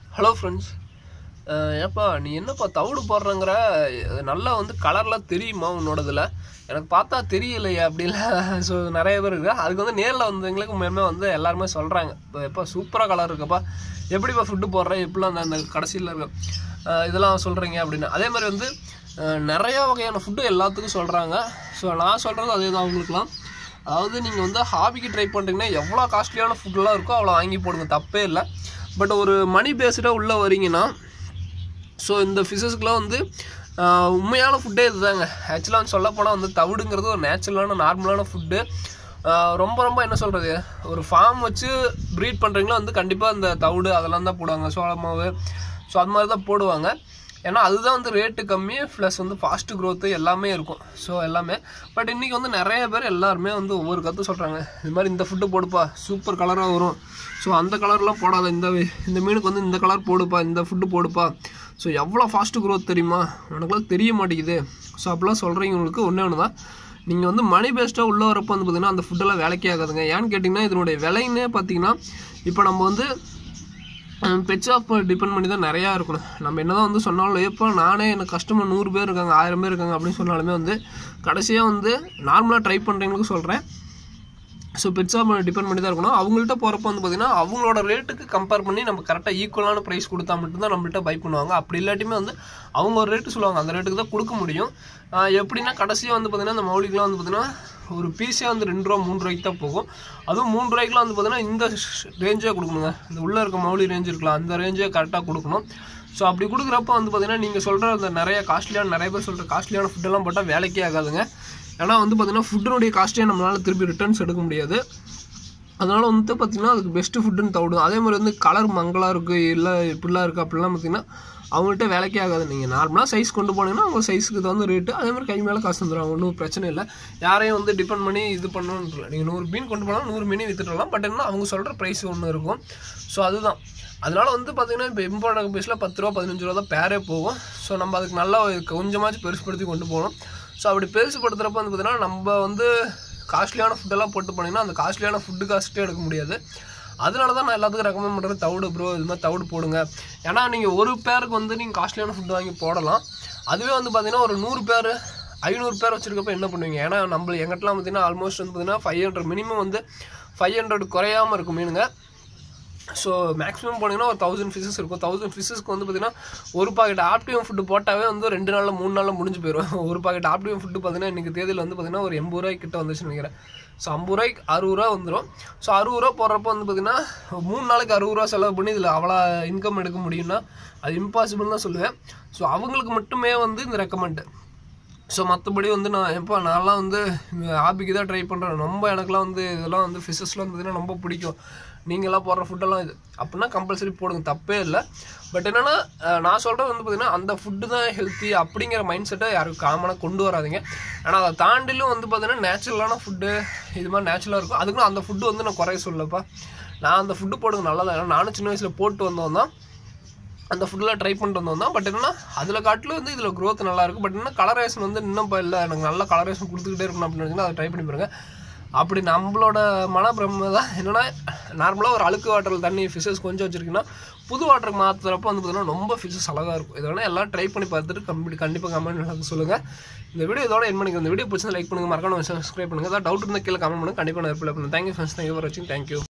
hello friends ஏப்பா நீ என்னப்பா தவிடு போடுறங்கிற இது நல்லா வந்து கலர்லாம் தெரியுமா உன்னோடதுல எனக்கு பார்த்தா தெரியலையே அப்படிலாம் ஸோ நிறைய பேர் இருக்கு அதுக்கு வந்து நேரில் வந்தவங்களுக்கு மேலே வந்து எல்லாருமே சொல்கிறாங்க இப்போ எப்போ சூப்பராக கலர் இருக்குப்பா எப்படிப்பா ஃபுட்டு போடுற எப்படிலாம் அந்த அந்த கடைசியில் இருக்கு அஹ் இதெல்லாம் சொல்கிறீங்க அப்படின்னு அதே மாதிரி வந்து அஹ் நிறைய வகையான ஃபுட்டு எல்லாத்துக்கும் சொல்கிறாங்க ஸோ நான் சொல்கிறது அதே தான் அவங்களுக்குலாம் அதாவது நீங்கள் வந்து ஹாபிக்கு ட்ரை பண்ணுறீங்கன்னா எவ்வளோ காஸ்ட்லியான ஃபுட்டெல்லாம் இருக்கோ அவ்வளோ வாங்கி போடுங்க தப்பே இல்லை பட் ஒரு மணி பேஸ்டாக உள்ளே வரீங்கன்னா ஸோ இந்த ஃபிஷஸ்க்குலாம் வந்து ஆஹ், உண்மையான ஃபுட்டே இதுதாங்க ஆக்சுவலாக சொல்ல போனால் வந்து தவிடுங்கிறது ஒரு நேச்சுரலான நார்மலான ஃபுட்டு ரொம்ப ரொம்ப என்ன சொல்கிறது ஒரு ஃபார்ம் வச்சு ப்ரீட் பண்ணுறீங்களோ வந்து கண்டிப்பாக இந்த தவிடு அதெல்லாம் தான் போடுவாங்க சோள மாவு ஸோ அது மாதிரி தான் போடுவாங்க ஏன்னா அதுதான் வந்து ரேட்டு கம்மி ப்ளஸ் வந்து ஃபாஸ்ட் growth எல்லாமே இருக்கும் ஸோ எல்லாமே பட் இன்றைக்கி வந்து நிறைய பேர் எல்லாருமே வந்து ஒவ்வொரு கற்று சொல்கிறாங்க இது மாதிரி இந்த ஃபுட்டு போடுப்பா சூப்பர் கலராக வரும் ஸோ அந்த கலர்லாம் போடாத இந்த வே- இந்த மீனுக்கு வந்து இந்த கலர் போடுப்பா இந்த ஃபுட்டு போடுப்பா ஸோ எவ்வளோ ஃபாஸ்ட் growth தெரியுமா எனக்குலாம் தெரிய மாட்டேங்குது ஸோ அப்படிலாம் சொல்கிறவங்களுக்கு ஒன்றே ஒன்று தான் நீங்கள் வந்து மணி பேஸ்ட்டாக உள்ளே வரப்போ வந்து பார்த்தீங்கன்னா அந்த ஃபுட்டெல்லாம் வேலைக்கே ஆகாதுங்க ஏன்னு கேட்டிங்கன்னா இதனுடைய விலைன்னே பார்த்தீங்கன்னா இப்போ நம்ம வந்து பெட் ஷாப் டிபெண்ட் பண்ணி தான் நிறையா இருக்கணும் நம்ம என்னதான் வந்து சொன்னாலும் எப்போ நானே எனக்கு கஸ்டமர் நூறு பேர் இருக்காங்க ஆயிரம் பேர் இருக்காங்க அப்படின்னு சொன்னாலுமே வந்து கடைசியாக வந்து நார்மலாக ட்ரை பண்ணுறவங்களுக்கு சொல்கிறேன் ஸோ பெட் ஷாப் டிபெண்ட் பண்ணி தான் இருக்கணும் அவங்கள்ட்ட போகிறப்ப வந்து பார்த்தீங்கன்னா அவங்களோட ரேட்டுக்கு கம்பேர் பண்ணி நம்ம கரெக்டாக ஈக்குவலான ப்ரைஸ் கொடுத்தா மட்டும்தான் நம்மள்ட்ட பை பண்ணுவாங்க அப்படி இல்லாட்டியுமே வந்து அவங்க ஒரு ரேட்டு சொல்லுவாங்க அந்த ரேட்டுக்கு தான் கொடுக்க முடியும் ஆஹ் எப்படின்னா கடைசியாக வந்து பார்த்தீங்கன்னா இந்த மௌலிக்கெலாம் வந்து பார்த்தீங்கன்னா ஒரு பீஸே வந்து ரெண்டு ரூபா மூணு ரூபாய்க்கு தான் போகும் அதுவும் மூணு ரூபாய்க்குலாம் வந்து பார்த்தீங்கன்னா இந்த ரேஞ்சே கொடுக்கணுங்க இந்த உள்ளே இருக்க மௌலி ரேஞ்ச் இருக்கலாம் அந்த ரேஞ்சே கரெக்டாக கொடுக்கணும் ஸோ அப்படி கொடுக்குறப்ப வந்து பார்த்தீங்கன்னா நீங்கள் சொல்கிற அந்த நிறைய காஸ்ட்லியான நிறைய பேர் சொல்கிற காஸ்ட்லியான ஃபுட்டெல்லாம் போட்டால் வேலைக்கே ஆகாதுங்க ஏன்னா வந்து பார்த்தீங்கன்னா ஃபுட்டினுடைய காஸ்ட்டே நம்மளால் திருப்பி ரிட்டர்ன்ஸ் எடுக்க முடியாது அதனால் வந்து பார்த்தீங்கன்னா அதுக்கு பெஸ்ட்டு ஃபுட்டுன்னு தவிடும் அதே மாதிரி வந்து கலர் மங்கலாக இருக்குது இல்லை இப்படிலாம் இருக்குது அப்படிலாம் பார்த்தீங்கன்னா அவங்கள்ட்ட வேலைக்கே ஆகாது நீங்கள் நார்மலாக சைஸ் கொண்டு போனீங்கன்னா அவங்க சைஸுக்கு தகுந்த ரேட்டு அதே மாதிரி கை மேலே காசு வந்துடுவாங்க ஒன்றும் பிரச்சனை இல்லை யாரையும் வந்து டிபெண்ட் பண்ணி இது பண்ணணும்னு இல்லை நீங்கள் நூறு மீன் கொண்டு போனால் நூறு மீன் வித்துடலாம் பட் என்ன அவங்க சொல்கிற ப்ரைஸ் ஒன்று இருக்கும் ஸோ அதுதான் அதனால வந்து பார்த்தீங்கன்னா இப்போ இம்போர்ட் பீஸில் பத்து ரூபா பதினஞ்சு ரூபா தான் பேரே போகும் ஸோ நம்ம அதுக்கு நல்லா கொஞ்சமாச்சும் பெருசுப்படுத்தி கொண்டு போகணும் ஸோ அப்படி பெருசுப்படுத்துகிறப்ப வந்து பார்த்தீங்கன்னா நம்ம வந்து காஸ்ட்லியான ஃபுட்டெல்லாம் போட்டு போனீங்கன்னா அந்த காஸ்ட்லியான ஃபுட்டு காஸ்ட்டே எடுக்க முடியாது அதனால தான் நான் எல்லாத்துக்கும் ரெக்கமெண்ட் பண்ணுறது தவிடு ப்ரோ இது மாதிரி தவிடு போடுங்க ஏன்னா நீங்கள் ஒரு பேருக்கு வந்து நீங்கள் காஸ்ட்லியான ஃபுட்டு வாங்கி போடலாம் அதுவே வந்து பார்த்தீங்கன்னா ஒரு நூறு பேர் ஐநூறு பேர் வச்சிருக்கப்ப என்ன பண்ணுவீங்க ஏன்னா நம்ம எங்கிட்டலாம் பார்த்தீங்கன்னா ஆல்மோஸ்ட் வந்து பார்த்தீங்கன்னா ஃபைவ் ஹண்ட்ரட் மினிமம் வந்து ஃபைவ் ஹண்ட்ரட் குறையாமல் இருக்கும் மீனுங்க ஸோ மேக்ஸிமம் போனீங்கன்னா ஒரு தௌசண்ட் ஃபிஷஸ் இருக்கும் தௌசண்ட் ஃபிஷஸ்க்கு வந்து பார்த்தீங்கன்னா ஒரு பாக்கெட் ஆப்டிவம் ஃபுட்டு போட்டாவே வந்து ரெண்டு நாளில் மூணு நாளில் முடிஞ்சு போயிடும் ஒரு பாக்கெட் ஆப்டிவம் ஃபுட்டு பார்த்தீங்கன்னா இன்றைக்கி தேதியில் வந்து பார்த்தீங்கன்னா ஒரு எண்பது ரூபாய்க்கு கிட்ட வந்துச்சுன்னு நினைக்கிறேன் ஸோ ஐம்பது ரூபாய்க்கு அறுபது ரூபா வந்துடும் ஸோ அறுபது ரூபா போடுறப்ப வந்து பார்த்தீங்கன்னா மூணு நாளைக்கு அறுபது ரூபா செலவு பண்ணி இதில் அவ்வளோ இன்கம் எடுக்க முடியும்னா அது இம்பாசிபிள் தான் சொல்லுவேன் ஸோ அவங்களுக்கு மட்டுமே வந்து இந்த ரெக்கமெண்ட் ஸோ மற்றபடி வந்து நான் எப்போ நான்லாம் வந்து ஹாபிக்கு தான் ட்ரை பண்ணுறேன் ரொம்ப எனக்குலாம் வந்து இதெல்லாம் வந்து ஃபிஷஸ்லாம் இருந்ததுன்னா ரொம்ப பிடிக்கும் நீங்களாம் போடுற ஃபுட்டெல்லாம் இது அப்படின்னா கம்பல்சரி போடுங்க தப்பே இல்லை பட் என்னென்னா நான் சொல்கிறது வந்து பார்த்திங்கன்னா அந்த ஃபுட்டு தான் ஹெல்த்தி அப்படிங்கிற மைண்ட் செட்டை யாரும் காமனாக கொண்டு வராதீங்க ஆனால் அதை தாண்டிலும் வந்து பார்த்தீங்கன்னா நேச்சுரலான ஃபுட்டு இது மாதிரி நேச்சுரலாக இருக்கும் அதுக்கும் அந்த ஃபுட்டு வந்து நான் குறைய சொல்லப்பா நான் அந்த ஃபுட்டு போடுங்க நல்லதா ஏன்னா நானும் சின்ன வயசில் போட்டு வந்தவன் தான் அந்த ஃபுட்டில் ட்ரை பண்ணிட்டு வந்தோம் தான் பட் என்னன்னா அதில் காட்டிலும் வந்து இதில் growth நல்லா இருக்கும் பட் என்ன கலரேஷன் வந்து இன்னும் இப்போ இல்லை எனக்கு நல்ல கலரேஷன் கொடுத்துக்கிட்டே இருக்கணும் அப்படின்னு நினைச்சீங்கன்னா அதை ட்ரை பண்ணி பாருங்க அப்படி நம்மளோட மனப்பிரமை தான் என்னன்னா நார்மலாக ஒரு அழுக்கு வாட்டரில் தண்ணி ஃபிஷஸ் கொஞ்சம் வச்சிருக்கீங்கன்னா புது வாட்டருக்கு மாற்றுறப்ப வந்து பார்த்தீங்கன்னா ரொம்ப ஃபிஷஸ் அழகாக இருக்கும் இதை வேணால் எல்லாம் ட்ரை பண்ணி பார்த்துட்டு கம்பி கண்டிப்பாக கமெண்ட் எனக்கு சொல்லுங்கள் இந்த வீடியோ இதோட என் பண்ணிக்க இந்த வீடியோ பிடிச்சா லைக் பண்ணுங்கள் மறக்காம சப்ஸ்கிரைப் பண்ணுங்கள் ஏதாவது டவுட் இருந்தால் கீழே கமெண்ட் பண்ணுங்கள் கண்டிப்பாக நான் ரிப்ளை பண்ணுறேன் தேங்க்யூ ஃப்ரெண்ட்ஸ் தேங்க்யூ ஃபார் வாட்சிங் தேங்க்யூ